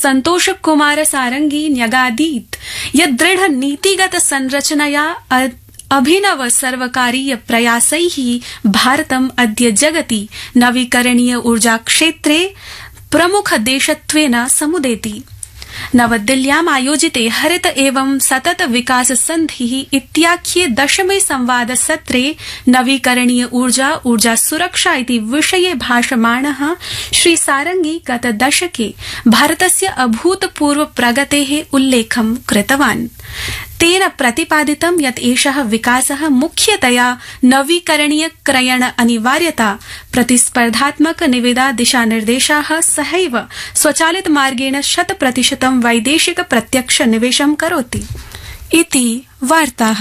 सन्तोष कुमार सारंगी न्यगादीत् यत् दृढ नीतिगत संरचनया अभिनव सर्वकारीय प्रयासैः भारतम् अद्य जगति नवीकरणीय ऊर्जा क्षेत्रे प्रमुख देशत्वेन समुदेति नवदिल्ल्याम् आयोजिते हरित एवं सतत विकास सन्धि इत्याख्ये दशमे संवाद सत्रे नवीकरणीय ऊर्जा ऊर्जा सुरक्षा इति विषये भाषमाण श्री सारंगी गत दशके भारतस्य अभूतपूर्व प्रगते उल्लेखं कृतवान् तेन प्रतिपादितं यत् एष विकास मुख्यतया नवीकरणीय क्रयण अनिवार्यता प्रतिस्पर्धात्मक निविदा दिशानिर्देशा सहैव स्वचालित मार्गेण शत प्रतिशतं वैदेशिक प्रत्यक्ष निवेशं करोति इति वार्ताः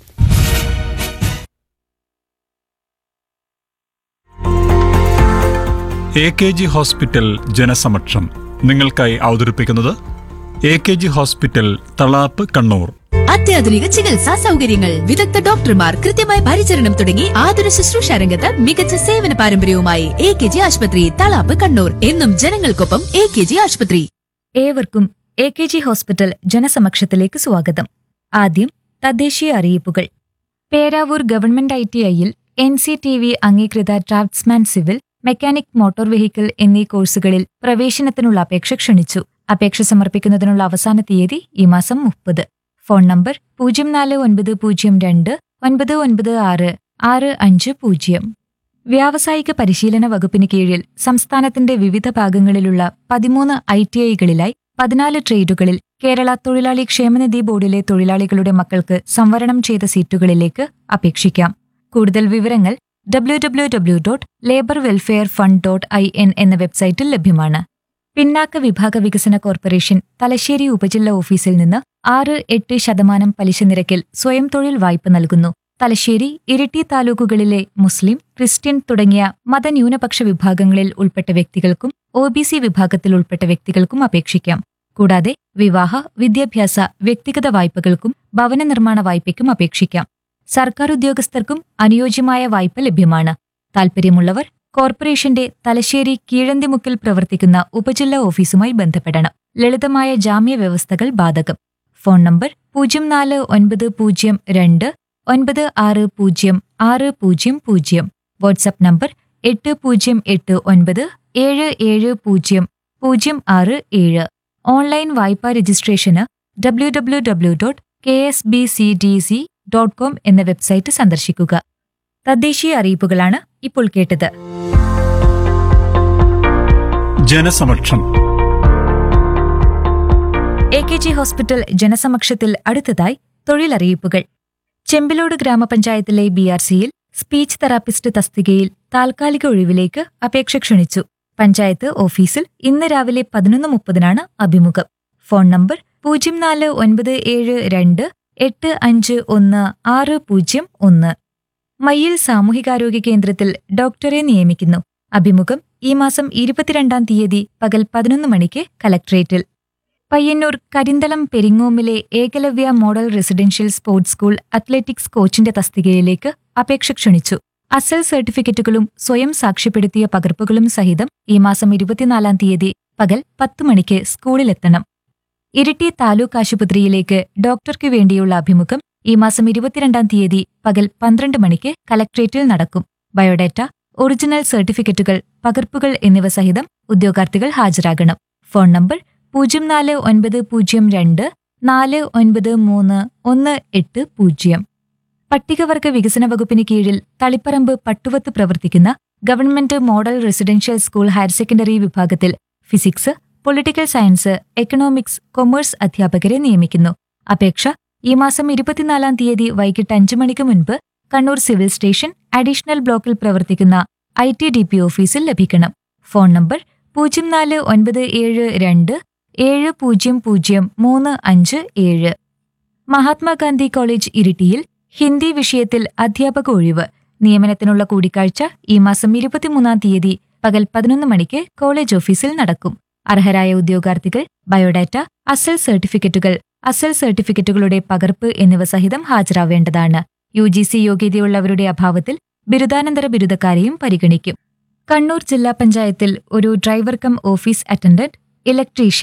എ കെ ജി ഹോസ്പിറ്റൽ ജനസമക്ഷം നിങ്ങൾക്കായി അവതരിപ്പിക്കുന്നത് A K G hospital Thalap Kannur അത്യാധുനിക ചികിത്സാ സൗകര്യങ്ങൾ വിദഗ്ധ ഡോക്ടർമാർ കൃത്യമായ പരിചരണം തുടങ്ങി ആതുര ശുശ്രൂഷ രംഗത്ത് മികച്ച സേവന പാരമ്പര്യവുമായി എ കെ ജി ആശുപത്രി തളാപ്പ് കണ്ണൂർ എന്നും ജനങ്ങൾക്കൊപ്പം എ കെ ജി ആശുപത്രി ഏവർക്കും എ കെ ജി ഹോസ്പിറ്റൽ ജനസമക്ഷത്തിലേക്ക് സ്വാഗതം ആദ്യം തദ്ദേശീയ അറിയിപ്പുകൾ പേരാവൂർ ഗവൺമെന്റ് ഐ ടി ഐയിൽ എൻ സി ടി വി അംഗീകൃത draughtsman civil mechanic motor vehicle എന്നീ കോഴ്സുകളിൽ പ്രവേശനത്തിനുള്ള അപേക്ഷ ക്ഷണിച്ചു അപേക്ഷ സമർപ്പിക്കുന്നതിനുള്ള അവസാന തീയതി ഈ മാസം മുപ്പത് ഫോൺ നമ്പർ പൂജ്യം നാല് ഒൻപത് പൂജ്യം രണ്ട് ഒൻപത് ഒൻപത് ആറ് ആറ് അഞ്ച് പൂജ്യം വ്യാവസായിക പരിശീലന വകുപ്പിന് കീഴിൽ സംസ്ഥാനത്തിന്റെ വിവിധ ഭാഗങ്ങളിലുള്ള പതിമൂന്ന് ഐ ടി ഐകളിലായി പതിനാല് ട്രേഡുകളിൽ കേരള തൊഴിലാളി ക്ഷേമനിധി ബോർഡിലെ തൊഴിലാളികളുടെ മക്കൾക്ക് സംവരണം ചെയ്ത സീറ്റുകളിലേക്ക് അപേക്ഷിക്കാം കൂടുതൽ വിവരങ്ങൾ W W W dot labour welfare fund dot I N എന്ന വെബ്സൈറ്റിൽ ലഭ്യമാണ് പിന്നാക്ക വിഭാഗ വികസന കോർപ്പറേഷൻ തലശ്ശേരി ഉപജില്ല ഓഫീസിൽ നിന്ന് ആറ് എട്ട് ശതമാനം പലിശ നിരക്കിൽ സ്വയം തൊഴിൽ വായ്പ നൽകുന്നു തലശ്ശേരി ഇരിട്ടി താലൂക്കുകളിലെ മുസ്ലിം ക്രിസ്ത്യൻ തുടങ്ങിയ മതന്യൂനപക്ഷ വിഭാഗങ്ങളിൽ ഉൾപ്പെട്ട വ്യക്തികൾക്കും ഒ ബി സി വിഭാഗത്തിൽ ഉൾപ്പെട്ട വ്യക്തികൾക്കും അപേക്ഷിക്കാം കൂടാതെ വിവാഹ വിദ്യാഭ്യാസ വ്യക്തിഗത വായ്പകൾക്കും ഭവന നിർമ്മാണ വായ്പയ്ക്കും അപേക്ഷിക്കാം സർക്കാർ ഉദ്യോഗസ്ഥർക്കും അനുയോജ്യമായ വായ്പ ലഭ്യമാണ് താൽപ്പര്യമുള്ളവർ കോർപ്പറേഷന്റെ തലശ്ശേരി കീഴന്തിമുക്കിൽ പ്രവർത്തിക്കുന്ന ഉപജില്ലാ ഓഫീസുമായി ബന്ധപ്പെടണം ലളിതമായ ജാമ്യ വ്യവസ്ഥകൾ ബാധകം ഫോൺ നമ്പർ പൂജ്യം നാല് ഒൻപത് പൂജ്യം രണ്ട് ഒൻപത് ആറ് പൂജ്യം ആറ് പൂജ്യം പൂജ്യം വാട്സപ്പ് നമ്പർ എട്ട് പൂജ്യം എട്ട് ഒൻപത് ഏഴ് ഏഴ് പൂജ്യം പൂജ്യം ആറ് ഏഴ് ഓൺലൈൻ വായ്പാ രജിസ്ട്രേഷന് W W W dot K S B C D C dot com എന്ന വെബ്സൈറ്റ് സന്ദർശിക്കുക തദ്ദേശീയ അറിയിപ്പുകളാണ് ഇപ്പോൾ കേട്ടത് ജനസമക്ഷം എ കെ ജി ഹോസ്പിറ്റൽ ജനസമക്ഷത്തിൽ അടുത്തതായി തൊഴിലറിയിപ്പുകൾ ചെമ്പിലോട് ഗ്രാമപഞ്ചായത്തിലെ ബി ആർ സിയിൽ സ്പീച്ച് തെറാപ്പിസ്റ്റ് തസ്തികയിൽ താൽക്കാലിക ഒഴിവിലേക്ക് അപേക്ഷ ക്ഷണിച്ചു പഞ്ചായത്ത് ഓഫീസിൽ ഇന്ന് രാവിലെ പതിനൊന്ന് മുപ്പതിനാണ് അഭിമുഖം ഫോൺ നമ്പർ പൂജ്യം നാല് ഒൻപത് ഏഴ് രണ്ട് എട്ട് അഞ്ച് ഒന്ന് ആറ് പൂജ്യം ഒന്ന് മയ്യിൽ സാമൂഹികാരോഗ്യ കേന്ദ്രത്തിൽ ഡോക്ടറെ നിയമിക്കുന്നു അഭിമുഖം ഈ മാസം ഇരുപത്തിരണ്ടാം തീയതി പകൽ പതിനൊന്ന് മണിക്ക് കലക്ട്രേറ്റിൽ പയ്യന്നൂർ കരിന്തളം പെരിങ്ങോമിലെ Ekalavya model residential sports school athletics കോച്ചിന്റെ തസ്തികയിലേക്ക് അപേക്ഷ ക്ഷണിച്ചു അസൽ സർട്ടിഫിക്കറ്റുകളും സ്വയം സാക്ഷ്യപ്പെടുത്തിയ പകർപ്പുകളും സഹിതം ഈ മാസം ഇരുപത്തിനാലാം തീയതി പകൽ പത്ത് മണിക്ക് സ്കൂളിലെത്തണം ഇരിട്ടി താലൂക്ക് ആശുപത്രിയിലേക്ക് ഡോക്ടർക്ക് വേണ്ടിയുള്ള അഭിമുഖം ഈ മാസം ഇരുപത്തിരണ്ടാം തീയതി പകൽ പന്ത്രണ്ട് മണിക്ക് കലക്ട്രേറ്റിൽ നടക്കും ബയോഡാറ്റ ഒറിജിനൽ സർട്ടിഫിക്കറ്റുകൾ പകർപ്പുകൾ എന്നിവ സഹിതം ഉദ്യോഗാർത്ഥികൾ ഹാജരാകണം ഫോൺ നമ്പർ പൂജ്യം നാല് ഒൻപത് പൂജ്യം രണ്ട് നാല് ഒൻപത് മൂന്ന് ഒന്ന് എട്ട് പൂജ്യം പട്ടികവർഗ വികസന വകുപ്പിന് കീഴിൽ തളിപ്പറമ്പ് പട്ടുവത്ത് പ്രവർത്തിക്കുന്ന government model residential school higher secondary വിഭാഗത്തിൽ physics political science economics commerce അധ്യാപകരെ നിയമിക്കുന്നു അപേക്ഷ ഈ മാസം ഇരുപത്തിനാലാം തീയതി വൈകിട്ട് അഞ്ചു മണിക്ക് മുൻപ് കണ്ണൂർ സിവിൽ സ്റ്റേഷൻ അഡീഷണൽ ബ്ലോക്കിൽ പ്രവർത്തിക്കുന്ന ഐ ടി ഡി പി ഓഫീസിൽ ലഭിക്കണം ഫോൺ നമ്പർ പൂജ്യം നാല് ഒൻപത് ഏഴ് രണ്ട് ഏഴ് പൂജ്യം പൂജ്യം മൂന്ന് അഞ്ച് ഏഴ് മഹാത്മാഗാന്ധി കോളേജ് ഇരിട്ടിയിൽ ഹിന്ദി വിഷയത്തിൽ അധ്യാപക ഒഴിവ് നിയമനത്തിനുള്ള കൂടിക്കാഴ്ച ഈ മാസം ഇരുപത്തിമൂന്നാം തീയതി പകൽ പതിനൊന്ന് മണിക്ക് കോളേജ് ഓഫീസിൽ നടക്കും അർഹരായ ഉദ്യോഗാർത്ഥികൾ ബയോഡാറ്റ അസൽ സർട്ടിഫിക്കറ്റുകൾ അസൽ സർട്ടിഫിക്കറ്റുകളുടെ പകർപ്പ് എന്നിവ സഹിതം ഹാജരാവേണ്ടതാണ് യു ജി സി യോഗ്യതയുള്ളവരുടെ അഭാവത്തിൽ ബിരുദാനന്തര ബിരുദക്കാരെയും പരിഗണിക്കും കണ്ണൂർ ജില്ലാ പഞ്ചായത്തിൽ ഒരു driver cum office attendant electrician